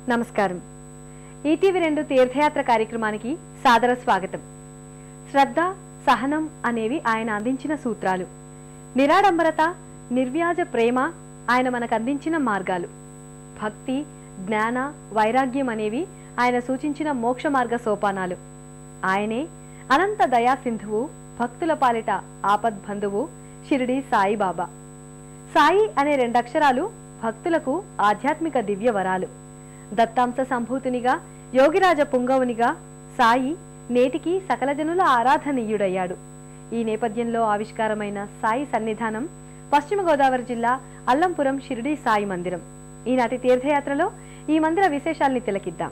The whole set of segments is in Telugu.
నమస్కారం ఈటీవీ రెండు తీర్థయాత్ర కార్యక్రమానికి సాదర స్వాగతం శ్రద్ధ సహనం అనేవి ఆయన అందించిన సూత్రాలు నిరాడంబరత నిర్వ్యాజ ప్రేమ ఆయన మనకు అందించిన మార్గాలు భక్తి జ్ఞాన వైరాగ్యం అనేవి ఆయన సూచించిన మోక్ష మార్గ సోపానాలు ఆయనే అనంత దయా సింధువు భక్తుల పాలిట ఆపద్బంధువు షిరిడి సాయిబాబా సాయి అనే రెండక్షరాలు భక్తులకు ఆధ్యాత్మిక దివ్య వరాలు దత్తాంశ సంభూతునిగా యోగిరాజ పుంగవునిగా సాయి నేటికి సకల జనుల ఆరాధనీయుడయ్యాడు ఈ నేపథ్యంలో ఆవిష్కారమైన సాయి సన్నిధానం పశ్చిమ గోదావరి జిల్లా అల్లంపురం షిరిడి సాయి మందిరం ఈనాటి తీర్థయాత్రలో ఈ మందిర విశేషాల్ని తిలకిద్దాం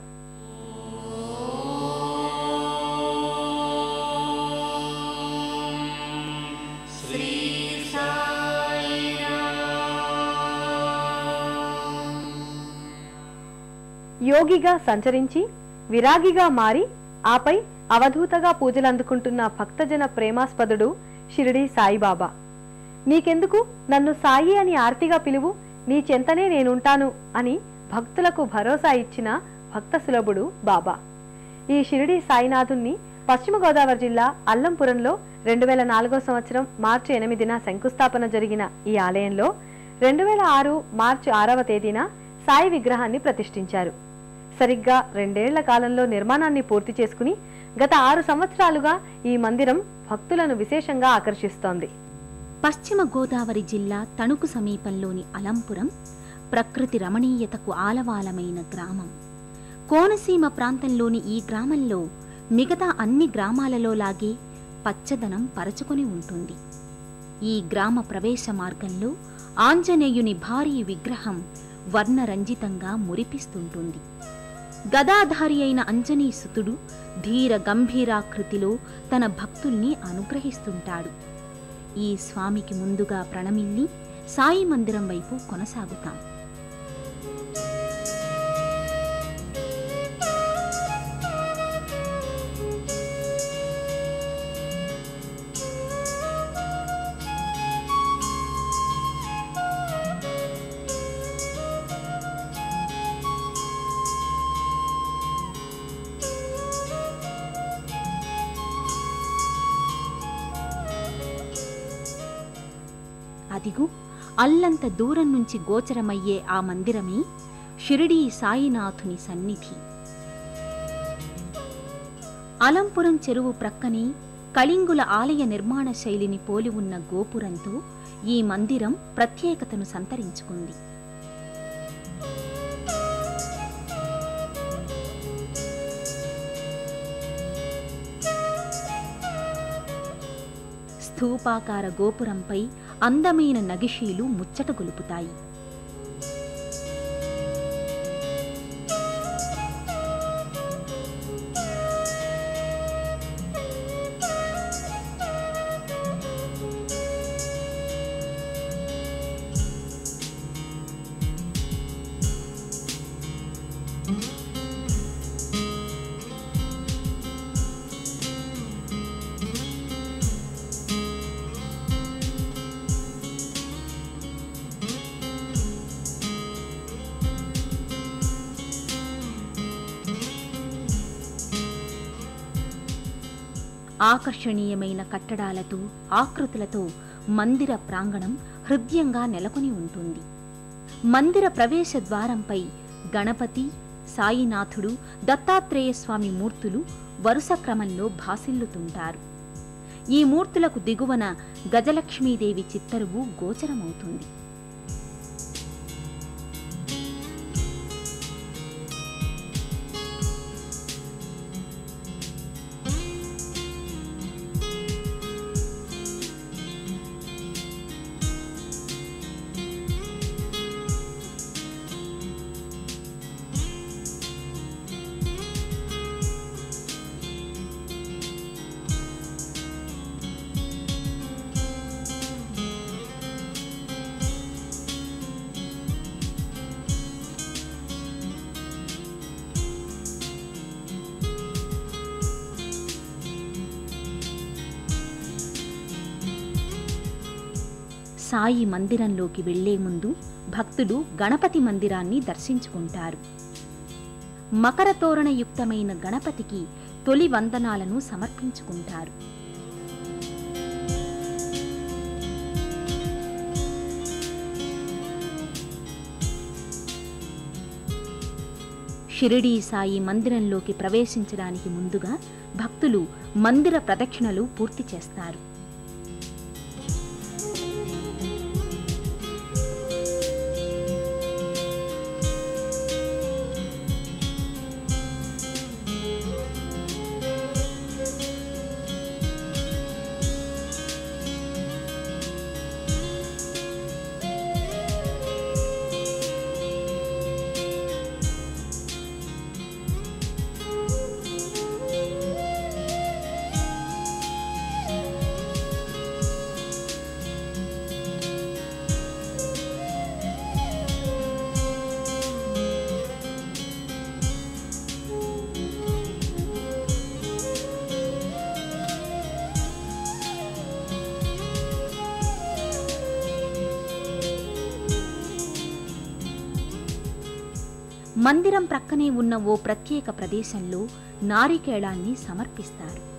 యోగిగా సంచరించి విరాగిగా మారి ఆపై అవధూతగా పూజలందుకుంటున్న భక్తజన ప్రేమాస్పదుడు షిరిడి సాయిబాబా నీకెందుకు నన్ను సాయి అని ఆర్తిగా పిలువు నీ చెంతనే నేనుంటాను అని భక్తులకు భరోసా ఇచ్చిన భక్త సులభుడు బాబా ఈ షిరిడి సాయినాథుణ్ణి పశ్చిమ గోదావరి జిల్లా అల్లంపురంలో రెండు వేల నాలుగో సంవత్సరం మార్చి ఎనిమిదిన శంకుస్థాపన జరిగిన ఈ ఆలయంలో రెండు వేల ఆరు మార్చి ఆరవ తేదీన సాయి విగ్రహాన్ని ప్రతిష్ఠించారు సరిగ్గా రెండేళ్ల కాలంలో నిర్మాణాన్ని పూర్తి చేసుకుని గత ఆరు సంవత్సరాలుగా ఈ మందిరం భక్తులను విశేషంగా ఆకర్షిస్తోంది పశ్చిమ గోదావరి జిల్లా తణుకు సమీపంలోని అలంపురం ప్రకృతి రమణీయతకు ఆలవాలమైన గ్రామం కోనసీమ ప్రాంతంలోని ఈ గ్రామంలో మిగతా అన్ని గ్రామాలలో లాగే పచ్చదనం పరచుకొని ఉంటుంది ఈ గ్రామ ప్రవేశ మార్గంలో ఆంజనేయుని భారీ విగ్రహం వర్ణరంజితంగా మురిపిస్తుంటుంది గదాధారి అయిన అంజనీ సుతుడు ధీర గంభీరాకృతిలో తన భక్తుల్ని అనుగ్రహిస్తుంటాడు ఈ స్వామికి ముందుగా ప్రణమిల్లి సాయి మందిరం వైపు కొనసాగుతాం అదిగు అల్లంత దూరం నుంచి గోచరమయ్యే ఆ మందిరమే షిరిడీ సాయినాథుని సన్నిధి అలంపురం చెరువు ప్రక్కనే కళింగుల ఆలయ నిర్మాణ శైలిని పోలి ఉన్న గోపురంతో ఈ మందిరం ప్రత్యేకతను సంతరించుకుంది స్థూపాకార గోపురంపై అందమైన నగిషీలు ముచ్చట గొలుపుతాయి ఆకర్షణీయమైన కట్టడాలతో ఆకృతులతో మందిర ప్రాంగణం హృదయంగా నెలకొని ఉంటుంది మందిర ప్రవేశ ద్వారంపై గణపతి సాయినాథుడు దత్తాత్రేయ స్వామి మూర్తులు వరుస క్రమంలో భాసిల్లుతుంటారు ఈ మూర్తులకు దిగువన గజలక్ష్మీదేవి చిత్తరువు గోచరమవుతుంది సాయి మందిరంలోకి వెళ్లే ముందు భక్తుడు గణపతి మందిరాన్ని దర్శించుకుంటారు మకర తోరణయుక్తమైన గణపతికి తొలి వందనాలను సమర్పించుకుంటారు షిరిడీ సాయి మందిరంలోకి ప్రవేశించడానికి ముందుగా భక్తులు మందిర ప్రదక్షిణలు పూర్తి చేస్తారు మందిరం ప్రక్కనే ఉన్న ఓ ప్రత్యేక ప్రదేశంలో నారికేళాన్ని సమర్పిస్తారు